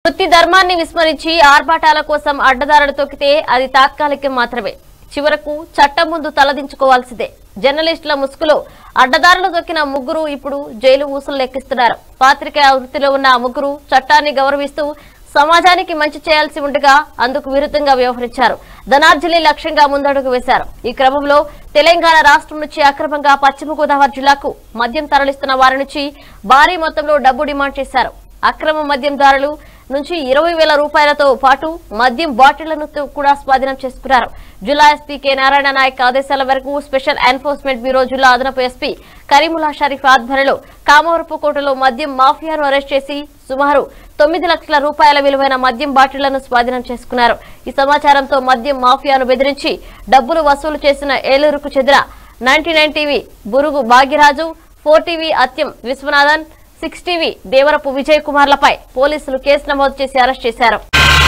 వృత్తి ధర్మాన్ని విస్మరించి ఆర్భాటాల కోసం అడ్డదారులు తొక్కితే అది తాత్కాలికం మాత్రమే చివరకు చట్టం ముందు తలదించుకోవాల్సిందే జర్నలిస్టుల ముసుగులో అడ్డదారులు తొక్కిన ముగ్గురు ఇప్పుడు జైలు ఊసులు లెక్కిస్తున్నారు పాత్రికేయ వృత్తిలో ఉన్న ఆ ముగ్గురు చట్టాన్ని గౌరవిస్తూ సమాజానికి మంచి చేయాల్సి ఉండగా అందుకు విరుద్ధంగా వ్యవహరించారు ధనార్జలి లక్ష్యంగా ముందడుగు వేశారు ఈ క్రమంలో తెలంగాణ రాష్ట్రం నుంచి అక్రమంగా పశ్చిమ గోదావరి జిల్లాకు మద్యం తరలిస్తున్న వారి నుంచి భారీ మొత్తంలో డబ్బు డిమాండ్ చేశారు అక్రమ మద్యందారులు నుంచి ఇరవై వేల రూపాయలతో పాటు మద్యం బాటిళ్లను తో- కూడా స్వాధీనం చేసుకున్నారు జిల్లా ఎస్పీ కె నారాయణ నాయక్ ఆదేశాల వరకు స్పెషల్ ఎన్ఫోర్స్మెంట్ బ్యూరో జిల్లా అదనపు ఎస్పీ కరీముల్లా షరీఫ్ ఆధ్వర్యంలో కామవరపు కోటలో మద్యం మాఫియాను అరెస్ట్ చేసి సుమారు తొమ్మిది లక్షల రూపాయల విలువైన మద్యం బాటిళ్లను స్వాధీనం చేసుకున్నారు ఈ సమాచారంతో మద్యం మాఫియాను బెదిరించి డబ్బులు వసూలు చేసిన ఏలూరుకు చెందిన ninety nine TV Burugu Bhagyaraju four TV Athyam Viswanathan six TV Devarapu Vijay కుమార్లపై పోలీసులు కేసు నమోదు చేసి అరెస్ట్ చేశారు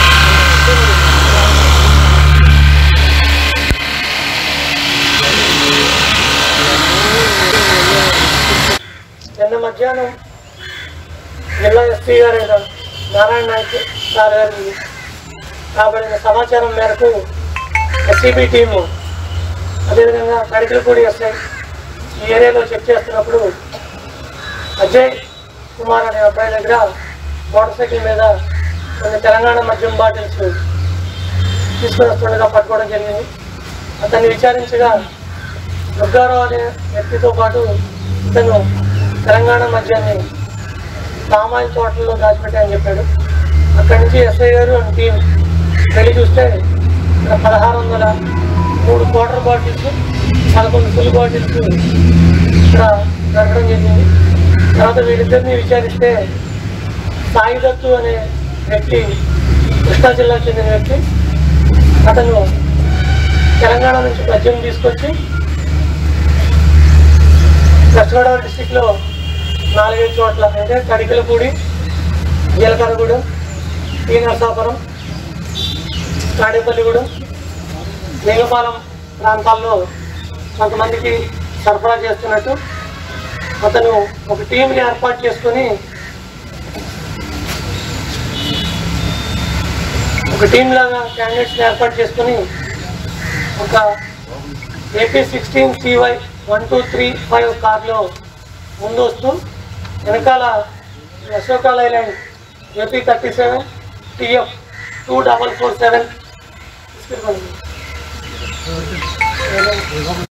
నిన్న మధ్యాహ్నం జిల్లా ఎస్పీ గారైన నారాయణ నాయక్ సార్ గారి రాబడిన సమాచారం మేరకు ఎస్సీబీ టీము అదేవిధంగా కడికలపూడి ఎస్ఐ ఈ ఏరియాలో చెక్ చేస్తున్నప్పుడు అజయ్ కుమార్ అనే అబ్బాయి దగ్గర మోటార్ సైకిల్ మీద కొన్ని తెలంగాణ మద్యం బాటిల్స్ తీసుకొని వస్తుండగా పట్టుకోవడం జరిగింది అతన్ని విచారించగా దుర్గారావు అనే వ్యక్తితో పాటు ఇతను తెలంగాణ మద్యాన్ని సామాన్య తోటల్లో దాచిపెట్టాయని చెప్పాడు అక్కడి నుంచి ఎస్ఐ గారు అండ్ టీం వెళ్ళి చూస్తే ఇక్కడ పదహారు వందల మూడు క్వార్టర్ బాటిల్స్ పదకొండు ఫుల్ బాటిల్స్ ఇక్కడ దొరకడం జరిగింది తర్వాత వీరిద్దరిని విచారిస్తే సాయి దత్తు అనే వ్యక్తి కృష్ణా జిల్లాకు చెందిన వ్యక్తి అతను తెలంగాణ నుంచి మద్యం తీసుకొచ్చి వెస్ట్ గోదావరి డిస్టిక్లో నాలుగైదు చోట్ల అంటే కడికలపూడి జీలకర్రగూడెం టీ నరసాపురం తాడేపల్లిగూడెం వేగపాలెం ప్రాంతాల్లో కొంతమందికి సరఫరా చేస్తున్నట్టు అతను ఒక టీంని ఏర్పాటు చేసుకొని ఒక టీం లాగా క్యాండిడేట్స్ని ఏర్పాటు చేసుకొని ఒక AP sixteen CY one two three five కార్లో ముందు వస్తూ వెనకాల Ashok Leyland AP thirty seven TF two double four seven